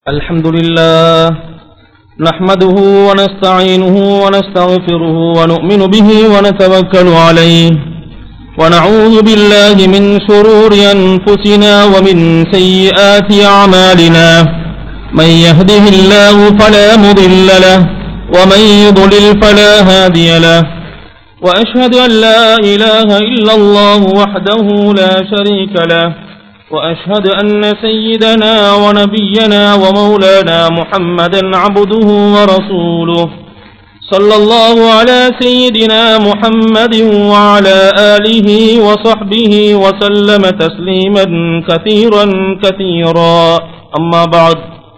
الحمد لله نحمده ونستعينه ونستغفره ونؤمن به ونتوكل عليه ونعوذ بالله من شرور أنفسنا ومن سيئات أعمالنا من يهده الله فلا مضل له ومن يضلل فلا هادي له وأشهد أن لا إله إلا الله وحده لا شريك له وأشهد أن سيدنا ونبينا ومولانا محمدا عبده ورسوله صلى الله على سيدنا محمد وعلى آله وصحبه وسلم تسليما كثيرا كثيرا أما بعد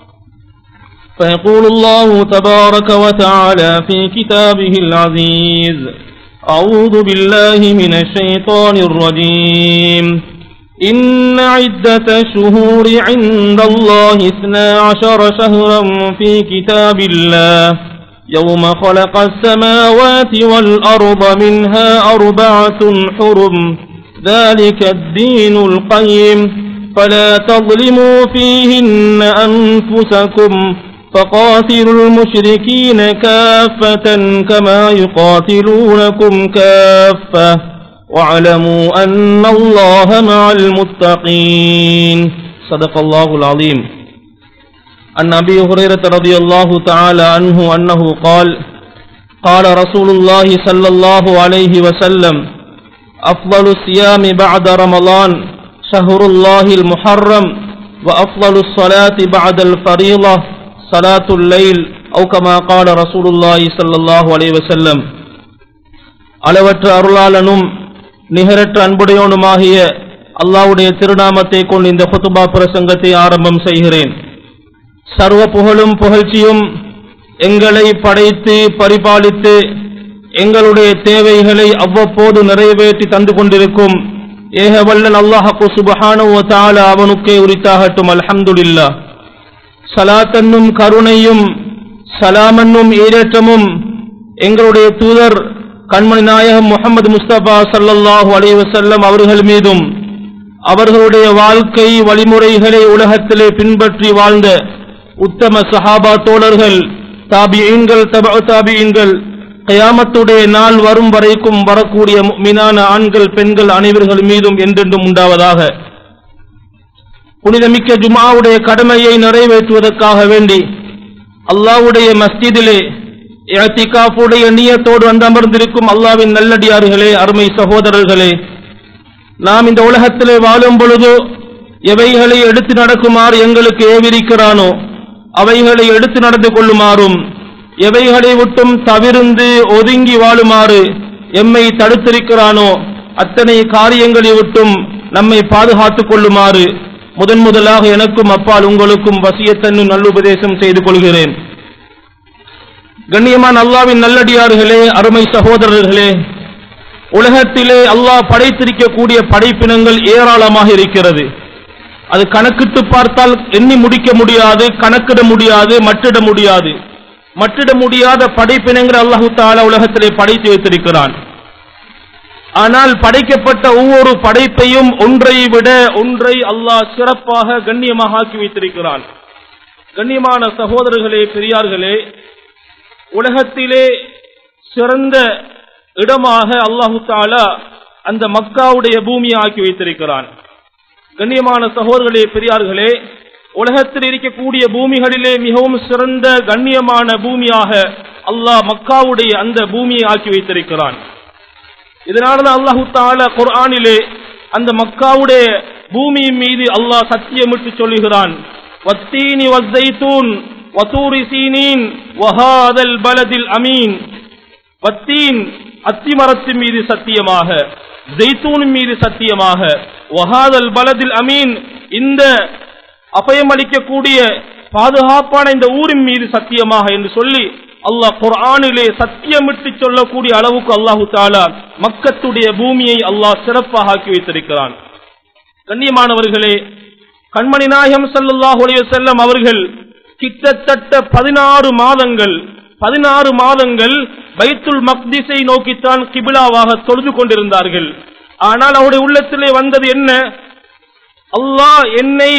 فيقول الله تبارك وتعالى في كتابه العزيز أعوذ بالله من الشيطان الرجيم إن عدة الشهور عند الله اثنا عشر شهرا في كتاب الله يوم خلق السماوات والأرض منها أربعة حرم ذلك الدين القيم فلا تظلموا فيهن أنفسكم فقاتلوا المشركين كافة كما يقاتلونكم كافة واعلموا أن الله مع المتقين صدق الله العظيم عن أبي هريرة رضي الله تعالى عنه أنه قال قال رسول الله صلى الله عليه وسلم أفضل الصيام بعد رمضان شهر الله المحرم وأفضل الصلاة بعد الفريضة صلاة الليل أو كما قال رسول الله صلى الله عليه وسلم அளவற்ற அருளாளனும் நிகரற்ற அன்புடையவனுமாகிய அல்லாவுடைய திருநாமத்தை கொண்டு இந்த குத்துபா பிரசங்கத்தை ஆரம்பம் செய்கிறேன் சர்வ புகழும் புகழ்ச்சியும் எங்களை படைத்து பரிபாலித்து எங்களுடைய தேவைகளை அவ்வப்போது நிறைவேற்றி தந்து கொண்டிருக்கும் ஏகவல்லன் அல்லாஹு சுபஹானு தால அவனுக்கே உரித்தாகட்டும் அல்ஹம்துலில்லா சலாத்தன்னும் கருணையும் சலாமன்னும் ஈரேற்றமும் எங்களுடைய தூதர் கண்மணி நாயகம் முகமது முஸ்தபா சல்லல்லாஹு அலைவசல்லம் அவர்கள் மீதும் அவர்களுடைய வாழ்க்கை வழிமுறைகளை உலகத்திலே பின்பற்றி வாழ்ந்த உத்தம சஹாபா தோழர்கள் தாபியீன்கள் தப தாபியீன்கள் கயாமத்துடைய நாள் வரும் வரைக்கும் வரக்கூடிய மீனான ஆண்கள் பெண்கள் அனைவர்கள் மீதும் என்றென்றும் உண்டாவதாக புனிதமிக்க ஜுமாவுடைய கடமையை நிறைவேற்றுவதற்காக வேண்டி அல்லாவுடைய மஸ்ஜிதிலே இழத்திகாப்புடைய நீயத்தோடு வந்து அமர்ந்திருக்கும் அல்லாவின் நல்லடியார்களே அருமை சகோதரர்களே நாம் இந்த உலகத்திலே வாழும் பொழுது எவைகளை எடுத்து நடக்குமாறு எங்களுக்கு ஏவிரிக்கிறானோ அவைகளை எடுத்து நடந்து கொள்ளுமாறும் எவைகளை விட்டும் தவிர்ந்து ஒதுங்கி வாழுமாறு எம்மை தடுத்திருக்கிறானோ அத்தனை காரியங்களை விட்டும் நம்மை பாதுகாத்துக் கொள்ளுமாறு முதன் முதலாக எனக்கும் அப்பால் உங்களுக்கும் வசியத்தன்னு நல்லுபதேசம் செய்து கொள்கிறேன் கண்ணியமான அல்லாவின் நல்லடியார்களே அருமை சகோதரர்களே உலகத்திலே அல்லாஹ் படைத்திருக்கக்கூடிய படைப்பினங்கள் ஏராளமாக இருக்கிறது அது கணக்கிட்டு பார்த்தால் எண்ணி முடிக்க முடியாது கணக்கிட முடியாது மட்டிட முடியாது மட்டிட முடியாத படைப்பினங்கள் அல்லாஹு தாலா உலகத்திலே படைத்து வைத்திருக்கிறான் ஆனால் படைக்கப்பட்ட ஒவ்வொரு படைப்பையும் ஒன்றை விட ஒன்றை அல்லாஹ் சிறப்பாக கண்ணியமாக ஆக்கி வைத்திருக்கிறான் கண்ணியமான சகோதரர்களே பெரியார்களே உலகத்திலே சிறந்த இடமாக அல்லாஹு தாலா அந்த மக்காவுடைய பூமியை ஆக்கி வைத்திருக்கிறான் கண்ணியமான சகோதரர்களே பெரியார்களே உலகத்தில் இருக்கக்கூடிய பூமிகளிலே மிகவும் சிறந்த கண்ணியமான பூமியாக அல்லாஹ் மக்காவுடைய அந்த பூமியை ஆக்கி வைத்திருக்கிறான் இதனாலதான் அல்லாஹு தாலா குர்ஆனிலே அந்த மக்காவுடைய பூமியின் மீது அல்லாஹ் சத்தியமிட்டு சொல்லுகிறான் வத்தீனி வஸ்ஸைத்தூன் வத்தூரி சீனீன் வஹாதல் பலதில் அமீன் வத்தீன் அத்திமரத்தின் மீது சத்தியமாக ஜெய்தூன் மீது சத்தியமாக வஹாதல் பலதில் அமீன் இந்த அபயமளிக்கக்கூடிய பாதுகாப்பான இந்த ஊரின் மீது சத்தியமாக என்று சொல்லி அல்லாஹ் குர்ஆனிலே சத்தியமிட்டு சொல்லக்கூடிய அளவுக்கு அல்லாஹு தாலா மக்கத்துடைய பூமியை அல்லாஹ் சிறப்பாக ஆக்கி வைத்திருக்கிறான் கண்ணியமானவர்களே கண்மணி நாயகம் சல்லாஹ் செல்லம் அவர்கள் கிட்டத்தட்ட பதினாறு மாதங்கள் பதினாறு மாதங்கள் பைத்துல் மக்திஸை நோக்கித்தான் கிபிலாவாக தொழுது கொண்டிருந்தார்கள் ஆனால் அவருடைய உள்ளத்திலே வந்தது என்ன அல்லாஹ் என்னை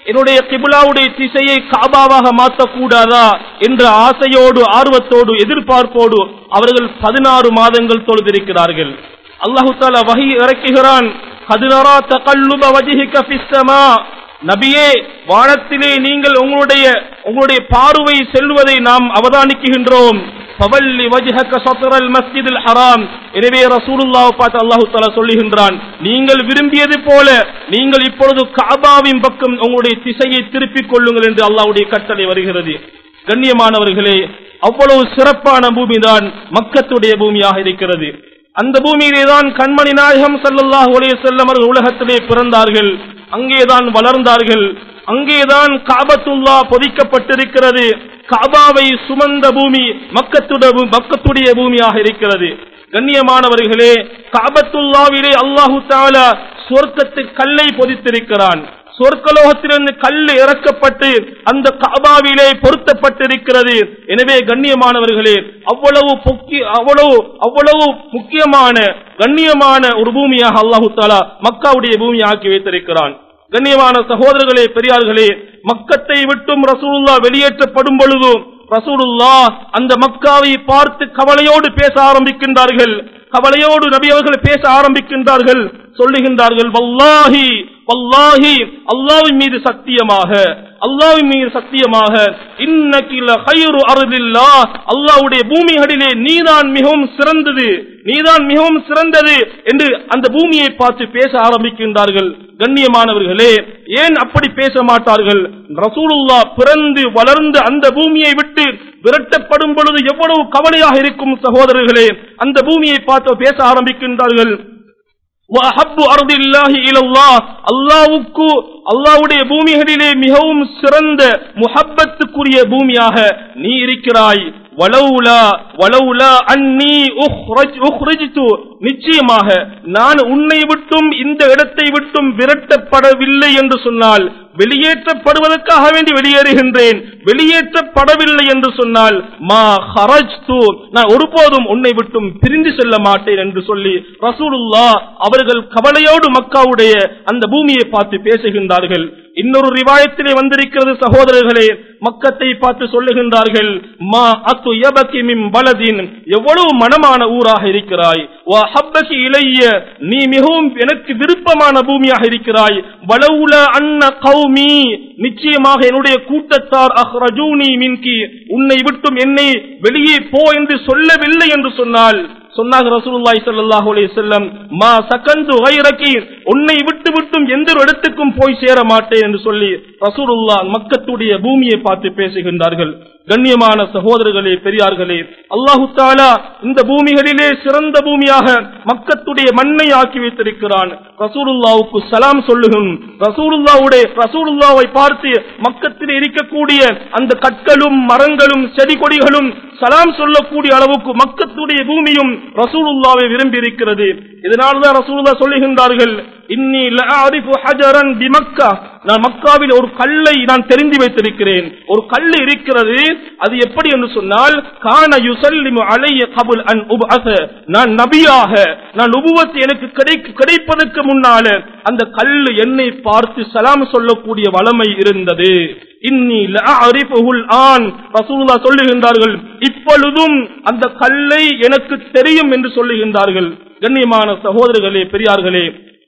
என்னுடைய கிபிலாவுடைய திசையை காபாவாக மாற்றக்கூடாதா என்ற ஆசையோடு ஆர்வத்தோடு எதிர்பார்ப்போடு அவர்கள் பதினாறு மாதங்கள் தொழுதிருக்கிறார்கள் அல்லாஹு தாலா வகை இறக்குகிறான் கதிரரா தகல்லுப வஜிஹிக ஃபிஸ்ஸமா நபியே வானத்திலே நீங்கள் உங்களுடைய உங்களுடைய பார்வை செல்வதை நாம் அவதானிக்குகின்றோம் பவல்லி வஜ்ஹக சத்ரல் மஸ்ஜிதில் ஹராம் எனவே ரசூலுல்லாஹ் பார்த்து அல்லாஹ் தஆலா சொல்லுகின்றான் நீங்கள் விரும்பியது போல நீங்கள் இப்பொழுது கஅபாவின் பக்கம் உங்களுடைய திசையை திருப்பிக் கொள்ளுங்கள் என்று அல்லாஹ்வுடைய கட்டளை வருகிறது கண்ணியமானவர்களே அவ்வளவு சிறப்பான பூமிதான் மக்கத்துடைய பூமியாக இருக்கிறது அந்த பூமியிலே தான் கண்மணி நாயகம் ஸல்லல்லாஹு அலைஹி வஸல்லம் அவர்கள் உலகத்திலே பிறந்தார்கள் அங்கேதான் வளர்ந்தார்கள் அங்கேதான் காபத்துல்லா பொதிக்கப்பட்டிருக்கிறது காபாவை சுமந்த பூமி மக்கத்துடைய பூ- மக்கத்துடைய பூமியாக இருக்கிறது கண்ணியமானவர்களே காபத்துல்லாவிலே அல்லாஹு தாலா சொர்க்கத்து கல்லை பொதித்திருக்கிறான் சொர்க்கலோகத்திலிருந்து கல் இறக்கப்பட்டு அந்த காபாவிலே பொருத்தப்பட்டிருக்கிறது எனவே கண்ணியமானவர்களே அவ்வளவு பொக்கி அவ்வளவு அவ்வளவு முக்கியமான கண்ணியமான ஒரு பூமியாக அல்லாஹு தாலா மக்காவுடைய பூமி ஆக்கி வைத்திருக்கிறான் கண்ணியமான சகோதரர்களே பெரியார்களே மக்கத்தை விட்டும் ரசூலுல்லா வெளியேற்றப்படும் பொழுது ரசூலுல்லா அந்த மக்காவை பார்த்து கவலையோடு பேச ஆரம்பிக்கின்றார்கள் கவலையோடு நபி அவர்கள் பேச ஆரம்பிக்கின்றார்கள் சொல்லுகின்றார்கள் வல்லாஹி வல்லாஹி அல்லாஹ்வின் மீது சத்தியமாக அல்லாஹ்வின் மீது சத்தியமாக இன்னக்கில ஹைரு அருளில்லா அல்லாஹ்வுடைய பூமிகளிலே நீதான் மிகவும் சிறந்தது நீதான் மிகவும் சிறந்தது என்று அந்த பூமியை பார்த்து பேச ஆரம்பிக்கின்றார்கள் கண்ணியமானவர்களே ஏன் அப்படி பேச மாட்டார்கள் ரசூலுல்லா பிறந்து வளர்ந்து அந்த பூமியை விட்டு விரட்டப்படும் பொழுது எவ்வளவு கவலையாக இருக்கும் சகோதரர்களே அந்த பூமியை பார்த்து பேச ஆரம்பிக்கின்றார்கள் وَأَحَبُّ أَرْضِ اللَّهِ إِلَى اللَّهِ அல்லாஹ்வுக்கு அல்லாஹ்வுடைய பூமிகளிலே மிகவும் சிறந்த முஹப்பத்துக்குரிய பூமியாக நீ இருக்கிறாய் வலவுலா வலவுலா அன்னி உஹ்ரஜ் உஹ்ரிஜ்து நிச்சயமாக நான் உன்னை விட்டும் இந்த இடத்தை விட்டும் விரட்டப்படவில்லை என்று சொன்னால் வெளியேற்றப்படுவதற்காக வேண்டி வெளியேறுகின்றேன் வெளியேற்றப்படவில்லை என்று சொன்னால் மா ஹரஜ்து நான் ஒருபோதும் உன்னை விட்டும் பிரிந்து செல்ல மாட்டேன் என்று சொல்லி ரசூலுல்லா அவர்கள் கவலையோடு மக்காவுடைய அந்த பூமியை பார்த்து பேசுகின்றார்கள் இன்னொரு ரிவாயத்திலே வந்திருக்கிறது சகோதரர்களே மக்கத்தை பார்த்து சொல்லுகின்றார்கள் மா அத்து யபகி மின் பலதின் எவ்வளவு மனமான ஊராக இருக்கிறாய் வா ஹப்பகி இளைய நீ மிகவும் எனக்கு விருப்பமான பூமியாக இருக்கிறாய் வலவுல அன்ன கௌமி நிச்சயமாக என்னுடைய கூட்டத்தார் அஹ்ரஜூனி மின்கி உன்னை விட்டும் என்னை வெளியே போ என்று சொல்லவில்லை என்று சொன்னால் சொன்னாங்க ரசூலுல்லாஹி ஸல்லல்லாஹு அலைஹி வஸல்லம் மா சகந்து கைரகி உன்னை விட்டு விட்டும் எந்த ஒரு இடத்துக்கும் போய் சேர மாட்டேன் என்று சொல்லி ரசூலுல்லாஹ் மக்கத்துடைய பூமியை பார்த்து பேசுகின்றார்கள் கண்ணியமான சகோதரர்களே பெரியார்களே அல்லாஹு தாலா இந்த பூமிகளிலே சிறந்த பூமியாக மக்கத்துடைய மண்ணை ஆக்கி வைத்திருக்கிறான் ரசூலுல்லாவுக்கு சலாம் சொல்லுகும் ரசூலுல்லாவுடைய ரசூலுல்லாவை பார்த்து மக்கத்தில் இருக்கக்கூடிய அந்த கற்களும் மரங்களும் செடி கொடிகளும் சலாம் சொல்லக்கூடிய அளவுக்கு மக்கத்துடைய பூமியும் ரசூலுல்லாவை விரும்பி இருக்கிறது இதனால்தான் ரசூலுல்லா சொல்லுகின்றார்கள் இன்னி லஅரிஃபு ஹஜரன் பிமக்கா நான் மக்காவில் ஒரு கல்லை நான் தெரிந்து வைத்திருக்கிறேன் ஒரு கல் இருக்கிறது அது எப்படி என்று சொன்னால் கான யுசல்லிமு அலைய கபுல் அன் உபஅஸ நான் நபியாக நான் உபுவத் எனக்கு கிடை கிடைப்பதற்கு முன்னால அந்த கல்லு என்னை பார்த்து சலாம் சொல்லக்கூடிய வளமை இருந்தது இன்னி லஅரிஃபுல் ஆன் ரசூலுல்லாஹ் சொல்லுகின்றார்கள் இப்பொழுதும் அந்த கல்லை எனக்கு தெரியும் என்று சொல்லுகின்றார்கள் கண்ணியமான சகோதரர்களே பெரியார்களே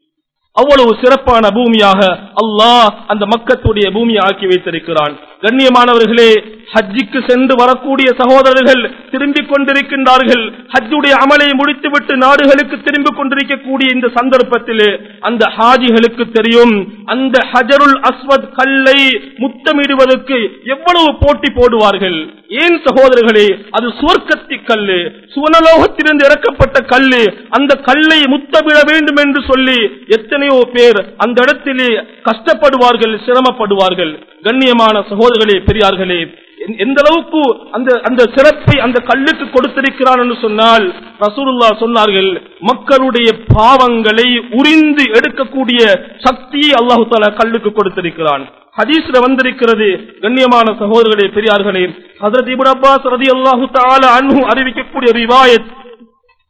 அவ்வளவு சிறப்பான பூமியாக அல்லாஹ் அந்த மக்கத்துடைய பூமியை ஆக்கி வைத்திருக்கிறான் கண்ணியமானவர்களே ஹஜ்ஜிக்கு சென்று வரக்கூடிய சகோதரர்கள் திரும்பிக் கொண்டிருக்கின்றார்கள் ஹஜ்ஜுடைய அமலை முடித்துவிட்டு நாடுகளுக்கு திரும்பிக் கொண்டிருக்கக்கூடிய இந்த சந்தர்ப்பத்திலே அந்த ஹாஜிகளுக்கு தெரியும் அந்த ஹஜருல் அஸ்வத் கல்லை முத்தமிடுவதற்கு எவ்வளவு போட்டி போடுவார்கள் ஏன் சகோதரர்களே அது சுவர்க்கத்தி கல்லு சுவனலோகத்திலிருந்து இறக்கப்பட்ட கல்லு அந்த கல்லை முத்தமிட வேண்டும் என்று சொல்லி எத்தனையோ பேர் அந்த இடத்திலே கஷ்டப்படுவார்கள் சிரமப்படுவார்கள் கண்ணியமான சகோதரர்களே பெரியார்களே எந்த- எந்த அளவுக்கு அந்த அந்த சிறப்பை அந்த கல்லுக்கு கொடுத்திருக்கிறான் என்று சொன்னால் ரசூலுல்லா சொன்னார்கள் மக்களுடைய பாவங்களை உரிந்து எடுக்கக்கூடிய சக்தியை அல்லாஹு தாலா கல்லுக்கு கொடுத்திருக்கிறான் ஹதீஸ்ல வந்திருக்கிறது கண்ணியமான சகோதரர்களே பெரியார்களே ஹதரத் இப்னு அப்பாஸ் ரதி அல்லாஹு தாலா அன்ஹு அறிவிக்கக்கூடிய ரிவாயத்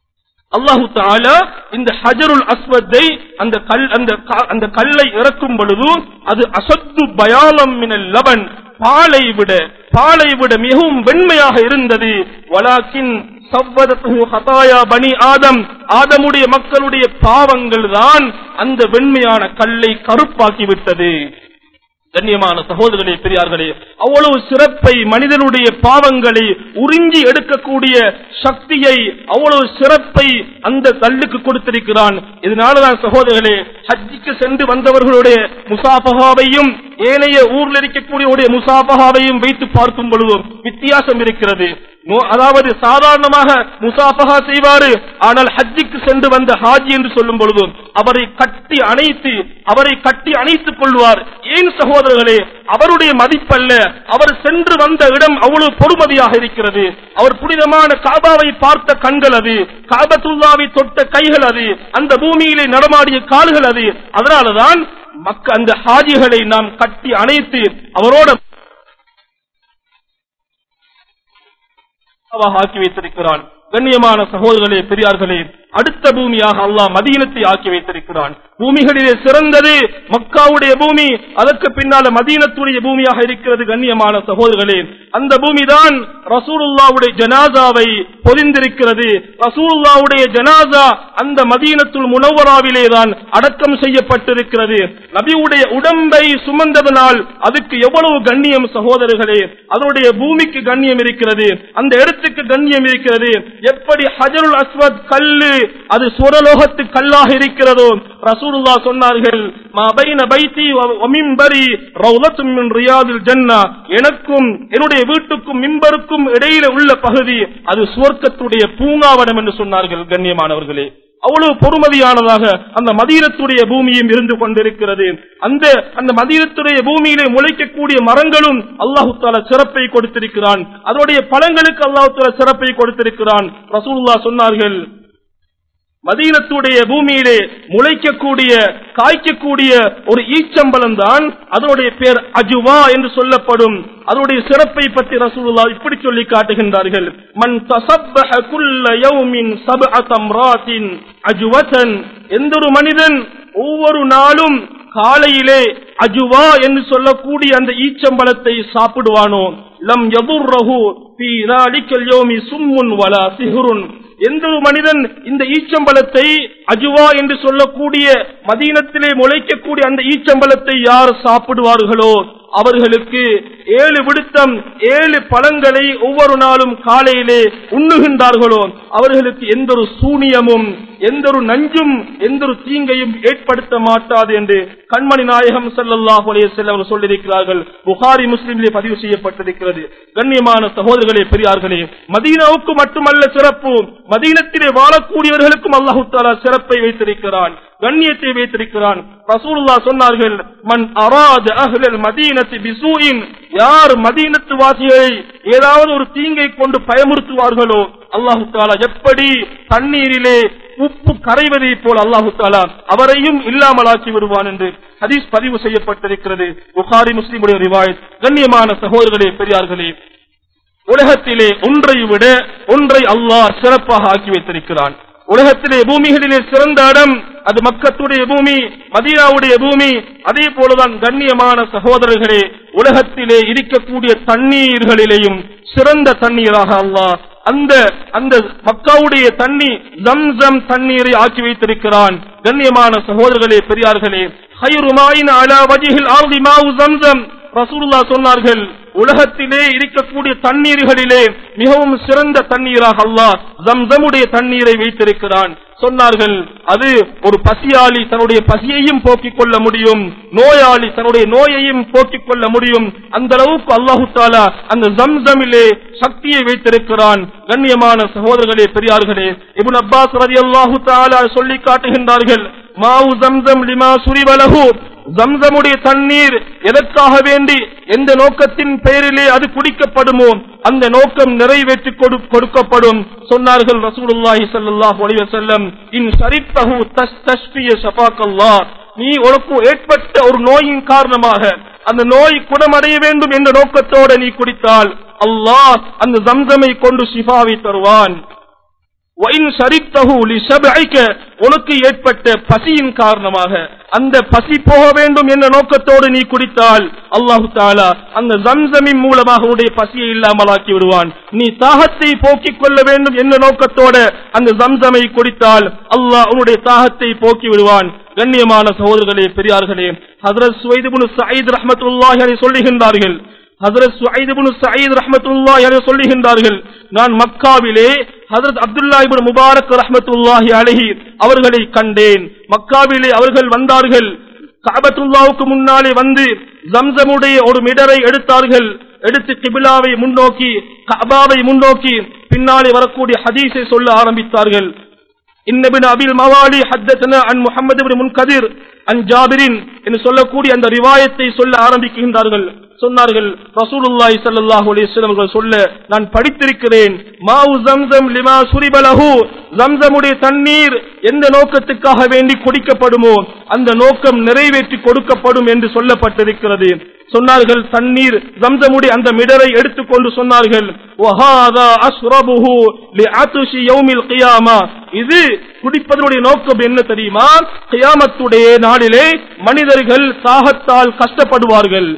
அல்லாஹு தாலா இந்த ஹஜருல் அஸ்வத்தை அந்த கல் அந்த க- அந்த கல்லை இறக்கும் பொழுது அது அசத்து பயாலம் மினல் லபன் பாலை விட பாலை விட மிகவும் வெண்மையாக இருந்தது வலாக்கின் சவ்வதத்துஹு ஹதாயா பனி ஆதம் ஆதமுடைய மக்களுடைய பாவங்கள் தான் அந்த வெண்மையான கல்லை கருப்பாக்கி விட்டது கண்ணியமான சகோதரர்களே பெரியார்களே அவ்வளவு சிறப்பை மனிதனுடைய பாவங்களை உறிஞ்சி எடுக்கக்கூடிய சக்தியை அவ்வளவு சிறப்பை அந்த கல்லுக்கு கொடுத்திருக்கிறான் இதனாலதான் சகோதரர்களே ஹஜ்ஜிக்கு சென்று வந்தவர்களுடைய முசாபகாவையும் ஏனைய ஊரில் இருக்கக்கூடிய முசாபகாவையும் வைத்து பார்க்கும் பொழுது வித்தியாசம் இருக்கிறது நோ- அதாவது சாதாரணமாக முசாபகா செய்வாரு ஆனால் ஹஜ்ஜிக்கு சென்று வந்த ஹாஜி என்று சொல்லும் பொழுது அவரை கட்டி அணைத்து அவரை கட்டி அணைத்துக் கொள்வார் ஏன் சகோதரர்களே அவருடைய மதிப்பல்ல அவர் சென்று வந்த இடம் அவ்வளவு பொறுமதியாக இருக்கிறது அவர் புனிதமான காபாவை பார்த்த கண்கள் அது காபத்துல்லாவை தொட்ட கைகள் அது அந்த பூமியிலே நடமாடிய கால்கள் அது அதனாலதான் மக்க அந்த ஹாஜிகளை நாம் கட்டி அணைத்து அவரோட அல்லாஹ் ஆக்கி வைத்திருக்கிறான் கண்ணியமான சகோதரர்களே பெரியார்களே அடுத்த பூமியாக அல்லாஹ் மதீனத்தை ஆக்கி வைத்திருக்கிறான் பூமிகளிலே சிறந்தது மக்காவுடைய பூமி அதற்கு பின்னால மதீனத்துடைய பூமியாக இருக்கிறது கண்ணியமான சகோதரர்களே அந்த பூமிதான் ரசூலுல்லாவுடைய ஜனாசாவை பொதிந்திருக்கிறது ரசூலுல்லாவுடைய ஜனாசா அந்த மதீனத்துல் முனவராவிலே தான் அடக்கம் செய்யப்பட்டிருக்கிறது நபியுடைய உடம்பை சுமந்ததனால் அதுக்கு எவ்வளவு கண்ணியம் சகோதரர்களே அதனுடைய பூமிக்கு கண்ணியம் இருக்கிறது அந்த இடத்துக்கு கண்ணியம் இருக்கிறது எப்படி ஹஜருல் அஸ்வத் கல்லு அது சுரலோகத்து கல்லாக இருக்கிறதோ ரசூலுல்லா சொன்னார்கள் "மா பைன பைத்தி வ- வ மிம்பரி ரௌலத்தும் மின் ரியாதில் ஜன்னா எனக்கும் என்னுடைய வீட்டுக்கும் மிம்பருக்கும் இடையில உள்ள பகுதி அது சுவர்க்கத்துடைய பூங்காவனம் என்று சொன்னார்கள் கண்ணியமானவர்களே அவ்வளவு பொறுமதியானதாக அந்த மதீனத்துடைய பூமியும் இருந்து கொண்டிருக்கிறது அந்த அந்த மதீனத்துடைய பூமியிலே முளைக்கக்கூடிய மரங்களும் அல்லாஹு தாலா சிறப்பை கொடுத்திருக்கிறான் அதனுடைய பழங்களுக்கு அல்லாஹு தாலா சிறப்பை கொடுத்திருக்கிறான் ரசூலுல்லா சொன்னார்கள் மதீனத்துடைய பூமியிலே முளைக்கக்கூடிய காய்க்கக்கூடிய ஒரு ஈச்சம்பலம் தான் அதனுடைய பேர் அஜுவா என்று சொல்லப்படும் அதனுடைய சிறப்பை பற்றி ரசூலுல்லா இப்படி சொல்லி காட்டுகின்றார்கள் மன் தசப்பஹ குல்ல யௌமின் சப்அ தம்ராத்தின் அஜுவதன் எந்த ஒரு மனிதன் ஒவ்வொரு நாளும் காலையிலே அஜுவா என்று சொல்லக்கூடிய அந்த ஈச்சம்பழத்தை சாப்பிடுவானோ லம் யதுர்ரஹு ஃபீ ذلك اليوم சும்முன் வலா சிஹ்ருன் எந்த ஒரு மனிதன் இந்த ஈச்சம்பழத்தை அஜுவா என்று சொல்லக்கூடிய மதீனத்திலே முளைக்கக்கூடிய அந்த ஈச்சம்பழத்தை யார் சாப்பிடுவார்களோ அவர்களுக்கு ஏழு விடுத்தம் ஏழு பழங்களை ஒவ்வொரு நாளும் காலையிலே உண்ணுகின்றார்களோ அவர்களுக்கு எந்த ஒரு சூனியமும் எந்த ஒரு நஞ்சும் எந்த ஒரு தீங்கையும் ஏற்படுத்த மாட்டாது என்று கண்மணி நாயகம் ஸல்லல்லாஹு அலைஹி வஸல்லம் அவர்கள் சொல்லியிருக்கிறார்கள் புகாரி முஸ்லிமிலே பதிவு செய்யப்பட்டிருக்கிறது கண்ணியமான சகோதரர்களே பெரியார்களே மதீனாவுக்கு மட்டுமல்ல சிறப்பு மதீனத்திலே வாழக்கூடியவர்களுக்கும் அல்லாஹு தாலா சிறப்பை வைத்திருக்கிறான் கண்ணியத்தை வைத்திருக்கிறான் ரசூலுல்லா சொன்னார்கள் மன் அராத அஹ்லல் மதீனத்தி பிசூஇன் யார் மதீனத்து வாசிகளை ஏதாவது ஒரு தீங்கை கொண்டு பயமுறுத்துவார்களோ அல்லாஹு தாலா எப்படி தண்ணீரிலே உப்பு கரைவதை போல் அல்லாஹு தாலா அவரையும் இல்லாமலாக்கி விடுவான் என்று ஹதீஸ் பதிவு செய்யப்பட்டிருக்கிறது புகாரி முஸ்லிமுடைய ரிவாயத் கண்ணியமான சகோதரர்களே பெரியார்களே உலகத்திலே ஒன்றை விட ஒன்றை அல்லாஹ் சிறப்பாக ஆக்கி வைத்திருக்கிறான் உலகத்திலே பூமிகளிலே சிறந்த இடம் அது மக்கத்துடைய பூமி மதீனாவுடைய பூமி அதே போலதான் கண்ணியமான சகோதரர்களே உலகத்திலே இருக்கக்கூடிய தண்ணீர்களிலேயும் சிறந்த தண்ணீராக அல்லாஹ் அந்த அந்த மக்காவுடைய தண்ணி ஜம்சம் தண்ணீரை ஆக்கி வைத்திருக்கிறான் கண்ணியமான சகோதரர்களே பெரியார்களே ஹைருமாயின் அலா வஜிஹில் ஆர்தி மாவு ஜம்சம் ரசூலுல்லா சொன்னார்கள் உலகத்திலே இருக்கக்கூடிய தண்ணீர்களிலே மிகவும் சிறந்த தண்ணீராக அல்லாஹ் ஜம்சமுடைய தண்ணீரை வைத்திருக்கிறான் சொன்னார்கள் அது ஒரு பசியாளி தன்னுடைய பசியையும் போக்கிக் கொள்ள முடியும் நோயாளி தன்னுடைய நோயையும் போக்கிக் கொள்ள முடியும் அந்த அளவுக்கு அல்லாஹு தாலா அந்த ஜம்சமிலே சக்தியை வைத்திருக்கிறான் கண்ணியமான சகோதரர்களே பெரியார்களே இப்னு அப்பாஸ் ரலியல்லாஹு தஆலா சொல்லி காட்டுகின்றார்கள் மாவு ஜம்சம் லிமா சுரிவலஹு ஜம்சமுடைய தண்ணீர் எதற்காக வேண்டி எந்த நோக்கத்தின் பெயரிலே அது குடிக்கப்படுமோ அந்த நோக்கம் நிறைவேற்றி கொடு- கொடுக்கப்படும் சொன்னார்கள் ரசூலுல்லாஹி ஸல்லல்லாஹு அலைஹி வஸல்லம் இன் ஷரித்தஹு தஸ்தஷ்பிய ஷஃபாக்கல்லாஹ் நீ உனக்கு ஏற்பட்ட ஒரு நோயின் காரணமாக அந்த நோய் குணமடைய வேண்டும் என்ற நோக்கத்தோட நீ குடித்தால் அல்லாஹ் அந்த ஜம்சமை கொண்டு ஷிஃபாவை தருவான் وَإِنْ شَرِبْتَهُ لِشَبْعِكَ உனக்கு ஏற்பட்ட பசியின் காரணமாக அந்த பசி போக வேண்டும் என்ற நோக்கத்தோடு நீ குடித்தால் அல்லாஹு தாலா அந்த ஜம்சமின் மூலமாக உன்னுடைய பசியை இல்லாமலாக்கி விடுவான் நீ தாகத்தை போக்கிக் கொள்ள வேண்டும் என்ற நோக்கத்தோட அந்த ஜம்சமை குடித்தால் அல்லாஹ் உன்னுடைய தாகத்தை போக்கி விடுவான் கண்ணியமான சகோதரர்களே பெரியார்களே ஹதரத் சுவைதுபுன் சயீத் ரஹ்மத்துல்லாஹி அலைஹி சொல்லுகின்றார்கள் ஹதரத் சுஐத் இப்னு சயீத் ரஹ்மத்துல்லாஹி அலைஹி சொல்லுகின்றார்கள் நான் மக்காவிலே ஹதரத் அப்துல்லா இப்னு முபாரக் ரஹ்மத்துல்லாஹி அலைஹி அவர்களை கண்டேன் மக்காவிலே அவர்கள் வந்தார்கள் கஅபத்துல்லாவுக்கு முன்னாலே வந்து ஜம்சமுடைய ஒரு மிடரை எடுத்தார்கள் எடுத்து கிபிலாவை முன்னோக்கி கஅபாவை முன்னோக்கி பின்னாலே வரக்கூடிய ஹதீஸை சொல்ல ஆரம்பித்தார்கள் إن ابن أبي الموالي حدثنا عن محمد بن منكدر عن جابر என்று சொல்லக்கூடிய அந்த ரிவாயத்தை சொல்ல ஆரம்பிக்கின்றார்கள் சொன்னார்கள் ரசூலுல்லாஹி ஸல்லல்லாஹு அலைஹி வஸல்லம் அவர்கள் சொல்ல நான் படித்திருக்கிறேன் மாவு ஜம்சம் லிமா சுரிபலஹு ஜம்சமுடைய தண்ணீர் எந்த நோக்கத்துக்காக வேண்டி குடிக்கப்படுமோ அந்த நோக்கம் நிறைவேற்றி கொடுக்கப்படும் என்று சொல்லப்பட்டிருக்கிறது சொன்னார்கள் தண்ணீர் ஜம்சமுடைய அந்த மிடரை எடுத்துக்கொண்டு சொன்னார்கள் வஹாதா அஸ்ரபுஹு லிஅத்ஷி யௌமில் கியாமா இது குடிப்பதனுடைய நோக்கம் என்ன தெரியுமா கியாமத்துடைய நாளிலே மனிதர்கள் தாகத்தால் கஷ்டப்படுவார்கள்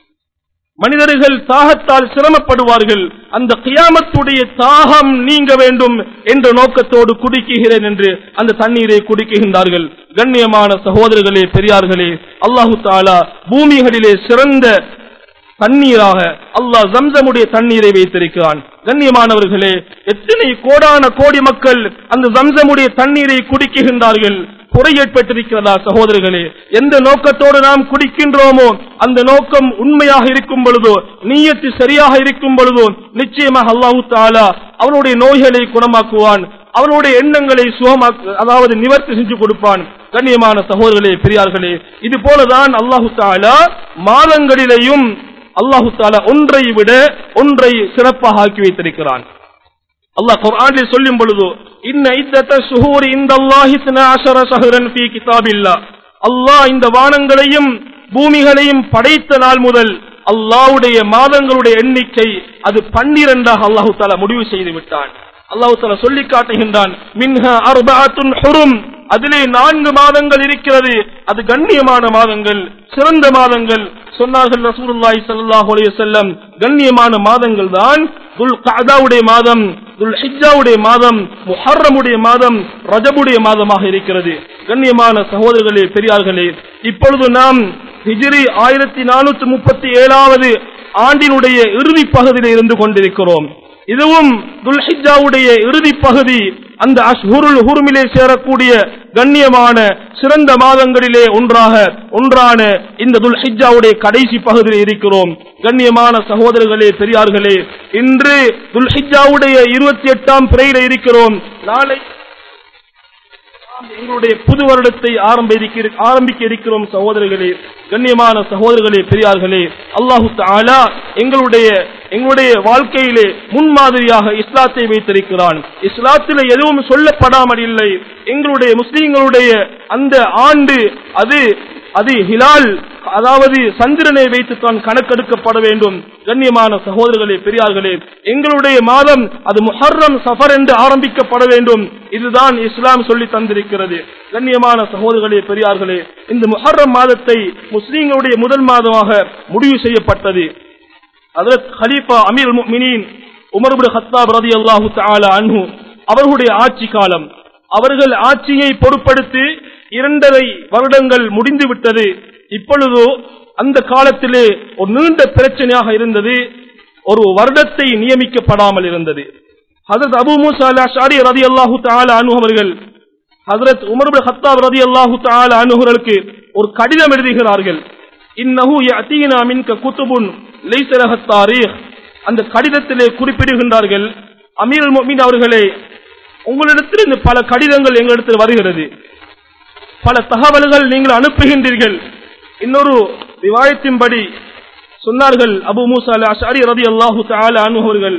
மனிதர்கள் தாகத்தால் சிரமப்படுவார்கள் அந்த கியாமத்துடைய தாகம் நீங்க வேண்டும் என்ற நோக்கத்தோடு குடிக்குகிறேன் என்று அந்த தண்ணீரை குடிக்குகின்றார்கள் கண்ணியமான சகோதரர்களே பெரியார்களே அல்லாஹு தாலா பூமிகளிலே சிறந்த தண்ணீராக அல்லாஹ் ஜம்சமுடைய தண்ணீரை வைத்திருக்கிறான் கண்ணியமானவர்களே எத்தனை கோடான கோடி மக்கள் அந்த ஜம்சமுடைய தண்ணீரை குடிக்குகின்றார்கள் குறை ஏற்பட்டிருக்கிறதா சகோதரர்களே எந்த நோக்கத்தோடு நாம் குடிக்கின்றோமோ அந்த நோக்கம் உண்மையாக இருக்கும் பொழுதோ நீயத்து சரியாக இருக்கும் பொழுதோ நிச்சயமாக அல்லாஹு தாலா அவனுடைய நோய்களை குணமாக்குவான் அவனுடைய எண்ணங்களை சுகமாக்கு அதாவது நிவர்த்தி செஞ்சு கொடுப்பான் கண்ணியமான சகோதரர்களே பெரியார்களே இது போலதான் அல்லாஹு தாலா மாதங்களிலேயும் அல்லாஹு தாலா ஒன்றை விட ஒன்றை சிறப்பாக ஆக்கி வைத்திருக்கிறான் அல்லாஹ் குர்ஆனில் சொல்லும் பொழுது இன்ன இத்தத்த சுஹூரி இந்த அல்லாஹி அஷர சஹரன் ஃபீ கிதாபில்லா அல்லாஹ் இந்த வானங்களையும் பூமிகளையும் படைத்த நாள் முதல் அல்லாஹ்வுடைய மாதங்களுடைய எண்ணிக்கை அது பன்னிரண்டாக அல்லாஹு தாலா முடிவு செய்து விட்டான் அல்லாஹு தாலா சொல்லி காட்டுகின்றான் மின்ஹ அர்பஅத்துன் ஹுரும் அதிலே நான்கு மாதங்கள் இருக்கிறது அது கண்ணியமான மாதங்கள் சிறந்த மாதங்கள் சொன்னார்கள் ரசூலுல்லாஹி ஸல்லல்லாஹு அலைஹி வஸல்லம் கண்ணியமான மாதங்கள் தான் துல் கஅதாவுடைய மாதம் துல் ஹிஜ்ஜாவுடைய மாதம் முஹர்ரமுடைய மாதம் ரஜபுடைய மாதமாக இருக்கிறது கண்ணியமான சகோதரர்களே பெரியார்களே இப்பொழுது நாம் ஹிஜ்ரி ஆயிரத்தி நானூத்தி முப்பத்தி ஏழாவது ஆண்டினுடைய இறுதி பகுதியில் இருந்து கொண்டிருக்கிறோம் இதுவும் துல்ஹிஜாவுடைய இறுதி பகுதி அந்த அஷ்ஹுருல் ஹுருமிலே சேரக்கூடிய கண்ணியமான சிறந்த மாதங்களிலே ஒன்றாக ஒன்றான இந்த துல்ஹிஜாவுடைய கடைசி பகுதியில் இருக்கிறோம் கண்ணியமான சகோதரர்களே பெரியார்களே இன்று துல்ஹிஜாவுடைய இருபத்தி எட்டாம் பிறையில இருக்கிறோம் நாளை நாம் எங்களுடைய புது வருடத்தை ஆரம்பிக்க ஆரம்பிக்க இருக்கிறோம் சகோதரர்களே கண்ணியமான சகோதரர்களே பெரியார்களே அல்லாஹு தாலா எங்களுடைய எங்களுடைய வாழ்க்கையிலே முன்மாதிரியாக இஸ்லாத்தை வைத்திருக்கிறான் இஸ்லாத்திலே எதுவும் சொல்லப்படாமல் இல்லை எங்களுடைய முஸ்லீம்களுடைய அந்த ஆண்டு அது அது ஹிலால் அதாவது சந்திரனை வைத்துத்தான் கணக்கெடுக்கப்பட வேண்டும் கண்ணியமான சகோதரர்களே பெரியார்களே எங்களுடைய மாதம் அது முஹர்ரம் சஃபர் என்று ஆரம்பிக்கப்பட வேண்டும் இதுதான் இஸ்லாம் சொல்லி தந்திருக்கிறது கண்ணியமான சகோதரர்களே பெரியார்களே இந்த முஹர்ரம் மாதத்தை முஸ்லீம்களுடைய முதல் மாதமாக முடிவு செய்யப்பட்டது அதற்கு ஹலீஃபா அமீர் முஃமினீன் உமர் இப்னு ஹத்தாப் ரலியல்லாஹு தஆலா அன்ஹு அவர்களுடைய ஆட்சி காலம் அவர்கள் ஆட்சியை பொறுப்படுத்தி இரண்டரை வருடங்கள் முடிந்து விட்டது இப்பொழுது அந்த காலத்திலே ஒரு நீண்ட பிரச்சனையாக இருந்தது ஒரு வருடத்தை நியமிக்கப்படாமல் இருந்தது ஹசரத் அபு மூசா அஷாரி ரதி அல்லாஹு தாலா அனு அவர்கள் ஹசரத் உமர் இப்னு ஹத்தாப் ரதி அல்லாஹு தாலா அனுகர்களுக்கு ஒரு கடிதம் எழுதுகிறார்கள் இன்னஹு யஅதீனா மின்க குதுபுன் லைஸ லஹ தாரீக் அந்த கடிதத்திலே குறிப்பிடுகின்றார்கள் அமீருல் முஃமின் அவர்களே உங்களிடத்திலிருந்து பல கடிதங்கள் எங்களிடத்தில் வருகிறது பல தகவல்கள் நீங்கள் அனுப்புகின்றீர்கள் இன்னொரு விவாயத்தின்படி சொன்னார்கள் அபு மூசா அல் அஷாரி ரதி அல்லாஹு தஆலா அன்ஹு அவர்கள்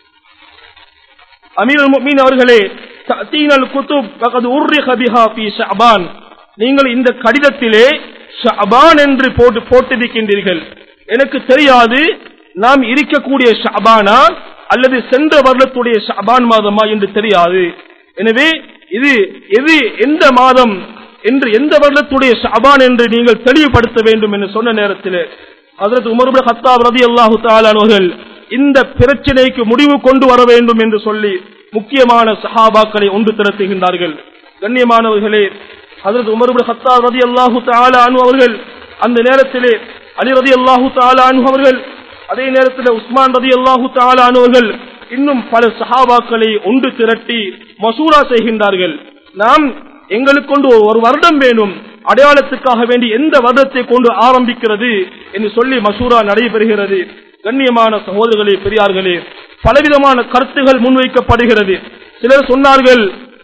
அமீருல் முஃமின் அவர்களே தஅதீனல் குதுப் ஃபகத் உர்ரிக பிஹா ஃபீ ஷஅபான் நீங்கள் இந்த கடிதத்திலே ஷஅபான் என்று போட்டு போட்டிருக்கின்றீர்கள் எனக்கு தெரியாது நாம் இருக்கக்கூடிய ஷஅபானா அல்லது சென்ற வருடத்துடைய ஷஅபான் மாதமா என்று தெரியாது எனவே இது எது எந்த மாதம் என்று எந்த வருடத்துடைய ஷாபான் என்று நீங்கள் தெளிவுபடுத்த வேண்டும் என்று சொன்ன நேரத்தில் அதற்கு உமர்பு ஹத்தாப் ரதி அல்லாஹு அவர்கள் இந்த பிரச்சனைக்கு முடிவு கொண்டு வர வேண்டும் என்று சொல்லி முக்கியமான சஹாபாக்களை ஒன்று திரட்டுகின்றார்கள் கண்ணியமானவர்களே அதற்கு உமர்பு ஹத்தாப் ரதி அல்லாஹு அனு அவர்கள் அந்த நேரத்திலே அலி ரதி அல்லாஹு அனு அவர்கள் அதே நேரத்தில் உஸ்மான் ரதி அல்லாஹு அனு அவர்கள் இன்னும் பல சஹாபாக்களை ஒன்று திரட்டி மசூரா செய்கின்றார்கள் நாம் எங்களுக்கு கொண்டு ஒரு வருடம் வேணும் அடையாளத்துக்காக வேண்டி எந்த வருடத்தை கொண்டு ஆரம்பிக்கிறது என்று சொல்லி மசூரா நடைபெறுகிறது கண்ணியமான சகோதரர்களே பெரியார்களே பலவிதமான கருத்துகள் முன்வைக்கப்படுகிறது சிலர் சொன்னார்கள்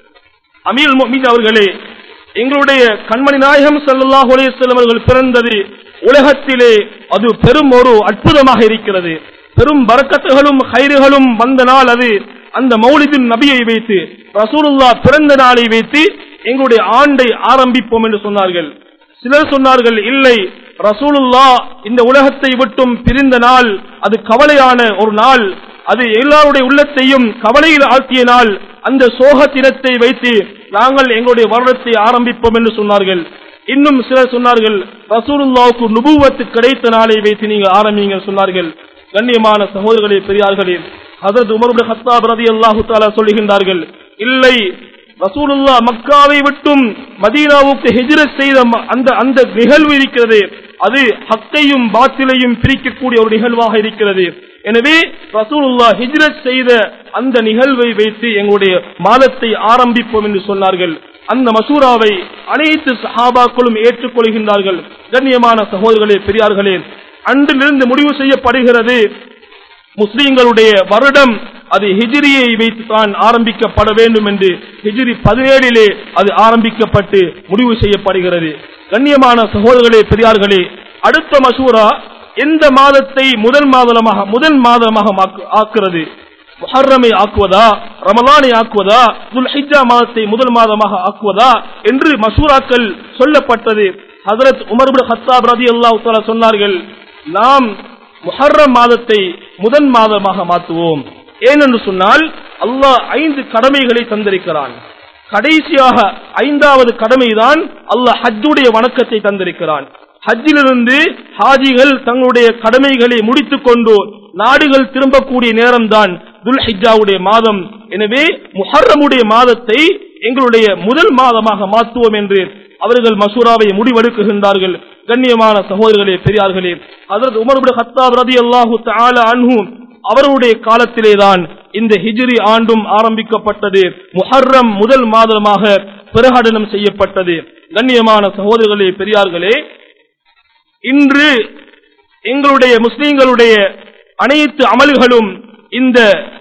அமீர் மீது அவர்களே எங்களுடைய கண்மணி நாயகம் ஸல்லல்லாஹு அலைஹி வஸல்லம் அவர்கள் பிறந்தது உலகத்திலே அது பெரும் ஒரு அற்புதமாக இருக்கிறது பெரும் பரக்கத்துகளும் ஹைறுகளும் வந்த நாள் அது அந்த மௌலிதின் நபியை வைத்து ரசூலுல்லா பிறந்த நாளை வைத்து எங்களுடைய ஆண்டை ஆரம்பிப்போம் என்று சொன்னார்கள் சிலர் சொன்னார்கள் இல்லை ரசூலுல்லா இந்த உலகத்தை விட்டும் பிரிந்த நாள் அது கவலையான ஒரு நாள் அது எல்லாருடைய உள்ளத்தையும் கவலையில் ஆழ்த்திய நாள் அந்த சோக தினத்தை வைத்து நாங்கள் எங்களுடைய வருடத்தை ஆரம்பிப்போம் என்று சொன்னார்கள் இன்னும் சிலர் சொன்னார்கள் ரசூலுல்லாவுக்கு நுபுவத்து கிடைத்த நாளை வைத்து நீங்க ஆரம்பிங்க சொன்னார்கள் கண்ணியமான சகோதரர்களே பெரியார்களே ஹசரத் உமர் ஹத்தாப் ரதி அல்லாஹு தாலா சொல்லுகின்றார்கள் இல்லை ரசூலுல்லா மக்காவை விட்டும் மதீனாவுக்கு ஹிஜ்ரத் செய்த ம- அந்த அந்த நிகழ்வு இருக்கிறது அது ஹக்கையும் பாத்திலையும் பிரிக்கக்கூடிய ஒரு நிகழ்வாக இருக்கிறது எனவே ரசூலுல்லா ஹிஜ்ரத் செய்த அந்த நிகழ்வை வைத்து எங்களுடைய மாதத்தை ஆரம்பிப்போம் என்று சொன்னார்கள் அந்த மசூராவை அனைத்து சஹாபாக்களும் ஏற்றுக்கொள்கின்றார்கள் கண்ணியமான சகோதரர்களே பெரியார்களே அன்றிலிருந்து முடிவு செய்யப்படுகிறது முஸ்லிம்களுடைய வருடம் அது ஹிஜ்ரியை வைத்து தான் ஆரம்பிக்கப்பட வேண்டும் என்று ஹிஜ்ரி பதினேழிலே அது ஆரம்பிக்கப்பட்டு முடிவு செய்யப்படுகிறது கண்ணியமான சகோதரர்களே பெரியார்களே அடுத்த மசூரா எந்த மாதத்தை முதல் மாதமாக முதல் மாதமாக ஆக்கு- ஆக்குறது முஹர்ரமை ஆக்குவதா ரமலானை ஆக்குவதா துல்ஹிஜா மாதத்தை முதல் மாதமாக ஆக்குவதா என்று மசூராக்கள் சொல்லப்பட்டது ஹதரத் உமர் இப்னு ஹத்தாப் ரலியல்லாஹு தஆலா சொன்னார்கள் நாம் முஹர்ரம் மாதத்தை முதல் மாதமாக மாற்றுவோம் ஏனென்று சொன்னால் அல்லாஹ் ஐந்து கடமைகளை தந்திருக்கிறான் கடைசியாக ஐந்தாவது கடமைதான் அல்லாஹ் ஹஜ்ஜுடைய வணக்கத்தை தந்திருக்கிறான் ஹஜ்ஜிலிருந்து ஹாஜிகள் தங்களுடைய கடமைகளை முடித்துக் கொண்டு நாடுகள் திரும்பக்கூடிய நேரம்தான் துல்ஹிஜாவுடைய மாதம் எனவே முஹர்ரமுடைய மாதத்தை எங்களுடைய முதல் மாதமாக மாற்றுவோம் என்று அவர்கள் மசூராவை முடிவெடுக்குகின்றார்கள் கண்ணியமான சகோதரர்களே பெரியார்களே அதற்கு உமர்புட ஹத்தாப் ரதி அல்லாஹு அன்ஹு அவருடைய காலத்திலேதான் இந்த ஹிஜ்ரி ஆண்டும் ஆரம்பிக்கப்பட்டது முஹர்ரம் முதல் மாதமாக பிரகடனம் செய்யப்பட்டது கண்ணியமான சகோதரர்களே பெரியார்களே இன்று எங்களுடைய முஸ்லிம்களுடைய அனைத்து அமல்களும் இந்த